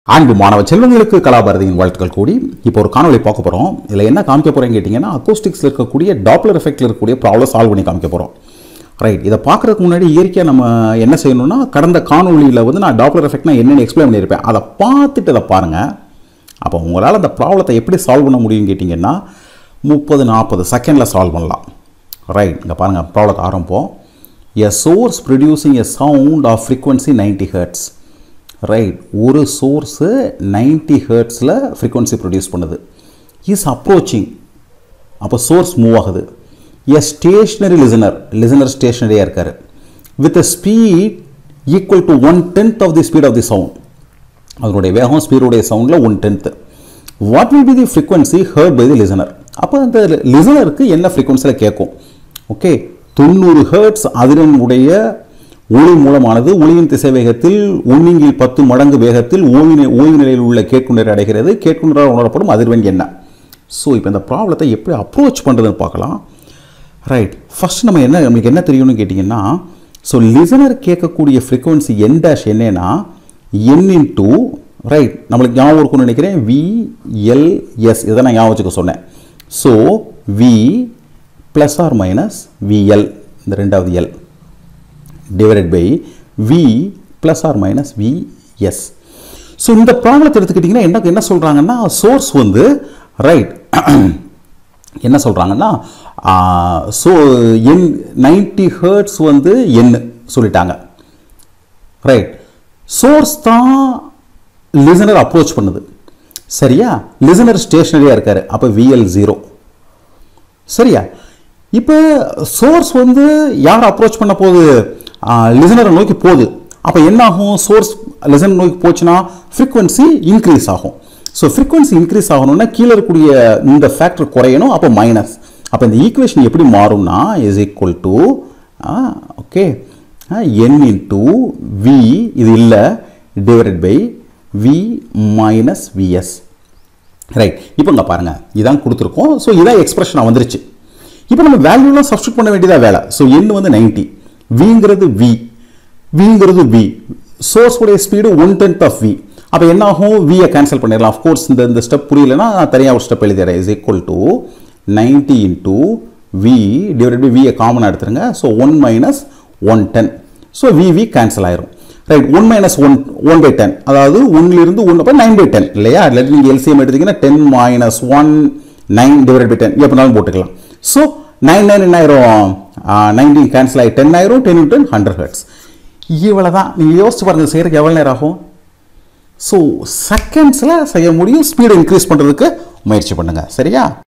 அன்பு மாணவ செல்வங்களுக்கு கலாபாரதியின் வாழ்த்துக்கள் கூடி இப்போ ஒரு காணொளி பார்க்க போகிறோம் இதில் என்ன காமிக்க போகிறேன்னு கேட்டிங்கன்னா அக்கோஸ்டிக்ஸில் இருக்கக்கூடிய டாப்லர் எஃபெக்டில் இருக்கக்கூடிய ப்ராப்ளம் சால்வ் பண்ணி காமிக்க போகிறோம் ரைட் இதை பார்க்குறதுக்கு முன்னாடி இயற்கையாக நம்ம என்ன செய்யணும்னா கடந்த காணொளியில் வந்து நான் டாப்லர் எஃபெக்ட்னா என்னென்னு எக்ஸ்பிளைன் பண்ணியிருப்பேன் அதை பார்த்துட்டு அதை பாருங்கள் அப்போ உங்களால் அந்த ப்ராப்ளத்தை எப்படி சால்வ் பண்ண முடியும்னு கேட்டிங்கன்னா முப்பது நாற்பது செகண்டில் சால்வ் பண்ணலாம் ரைட் இங்கே பாருங்கள் ப்ராப்ளத்தை ஆரம்பிப்போம் a source producing a sound of frequency ninety hertz right ஒரு சோர்ஸு நைன்டி ஹெர்ட்ஸில் ஃப்ரீக்வன்சி ப்ரொடியூஸ் பண்ணுது இஸ் அப்ரோச்சிங் அப்போ சோர்ஸ் மூவ் ஆகுது எ ஸ்டேஷ்னரி லிசனர் லிசனர் ஸ்டேஷ்னரியாக இருக்கார் with a speed equal to one tenth of the speed of the sound அதனுடைய வேகம் ஸ்பீடுடைய சவுண்டில் one tenth what will be the frequency heard by the listener அப்போ அந்த லிசனருக்கு என்ன ஃப்ரீக்வன்சியில் கேட்கும் ஓகே தொண்ணூறு ஹேர்ட்ஸ் அதிரனுடைய ஒளி மூலமானது ஒளியின் திசை வேகத்தில் ஒன்னிங்கில் பத்து மடங்கு வேகத்தில் ஓய்வு நி- ஓய்வு நிலையில் உள்ள கேட்குணர் அடைகிறது கேட்குணரால் உணரப்படும் அதிர்வெண் என்ன ஸோ இப்போ இந்த ப்ராப்ளத்தை எப்படி அப்ரோச் பண்ணுறதுன்னு பார்க்கலாம் ரைட் ஃபர்ஸ்ட் நம்ம என்ன நம்மளுக்கு என்ன தெரியும்னு கேட்டிங்கன்னா ஸோ லிசனர் கேட்கக்கூடிய ஃப்ரீக்வன்சி என் டேஷ் என்னன்னா என் இன்டூ ரைட் நம்மளுக்கு ஞாபகம் இருக்கும்னு நினைக்கிறேன் விஎல்எஸ் இதை நான் ஞாபகம் வச்சுக்க சொன்னேன் so V plus or minus V L இந்த ரெண்டாவது L divided by V plus or minus V S so இந்த ப்ராப்ளத்தை எடுத்துக்கிட்டிங்கன்னா என்ன என்ன சொல்கிறாங்கன்னா சோர்ஸ் வந்து ரைட் என்ன சொல்கிறாங்கன்னா ஸோ என் நைன்டி ஹேர்ட்ஸ் வந்து என் சொல்லிட்டாங்க ரைட் சோர்ஸ் தான் லிசனர் அப்ரோச் பண்ணுது சரியா லிசனர் ஸ்டேஷனரியாக இருக்காரு அப்போ விஎல் ஜீரோ சரியா இப்போ சோர்ஸ் வந்து யார் அப்ரோச் பண்ண போகுது லிசனரை நோக்கி போகுது அப்போ என்ன ஆகும் சோர்ஸ் லிசனர் நோக்கி போச்சுன்னா ஃப்ரீக்வன்சி இன்க்ரீஸ் ஆகும் ஸோ ஃப்ரீக்வன்சி இன்க்ரீஸ் ஆகணும்னா கீழே இருக்கக்கூடிய இந்த ஃபேக்டர் குறையணும் அப்போ மைனஸ் அப்போ இந்த ஈக்குவேஷன் எப்படி மாறும்னா is equal to okay n into V இது இல்லை divided by V minus V S right இப்போ இங்கே பாருங்கள் இதான் கொடுத்துருக்கோம் ஸோ இதான் எக்ஸ்பிரஷனாக வந்துருச்சு இப்போ நம்ம வேல்யூலாம் சப்ஸ்டியூட் பண்ண வேண்டியதா வேலை ஸோ என் வந்து நைன்ட்டி விங்கிறது வி விங்கிறது வி சோர்ஸ் உடைய speed one tenth of V அப்போ என்ன ஆகும் வியை கேன்சல் பண்ணிடலாம் அஃப்கோர்ஸ் இந்த இந்த ஸ்டெப் புரியலன்னா நான் தனியாக ஒரு ஸ்டெப் எழுதிடுறேன் is equal to ninety into V divide by வியை காமனாக எடுத்துருங்க so one minus one ten so V V cancel ஆயிரும் right one minus one one by ten அதாவது ஒன்னிலிருந்து ஒன்று அப்போ நைன் பை டென் இல்லையா இல்லாட்டி நீங்கள் எல்சிஎம் எடுத்தீங்கன்னா ten minus one nine divide by ten எப்படினாலும் போட்டுக்கலாம் ஸோ நைன் நைன் என்ன ஆயிரும் நைன்டீன் கேன்சல் ஆகி டென் ஆயிரும் டென் டென் ஹண்ட்ரட் ஹெர்ட்ஸ் இவ்வளோ தான் நீங்கள் யோசிச்சு பாருங்க செய்கிறதுக்கு எவ்வளோ நேரம் ஆகும் ஸோ செகண்ட்ஸில் செய்ய முடியும் ஸ்பீடை இன்க்ரீஸ் பண்ணுறதுக்கு முயற்சி பண்ணுங்கள் சரியா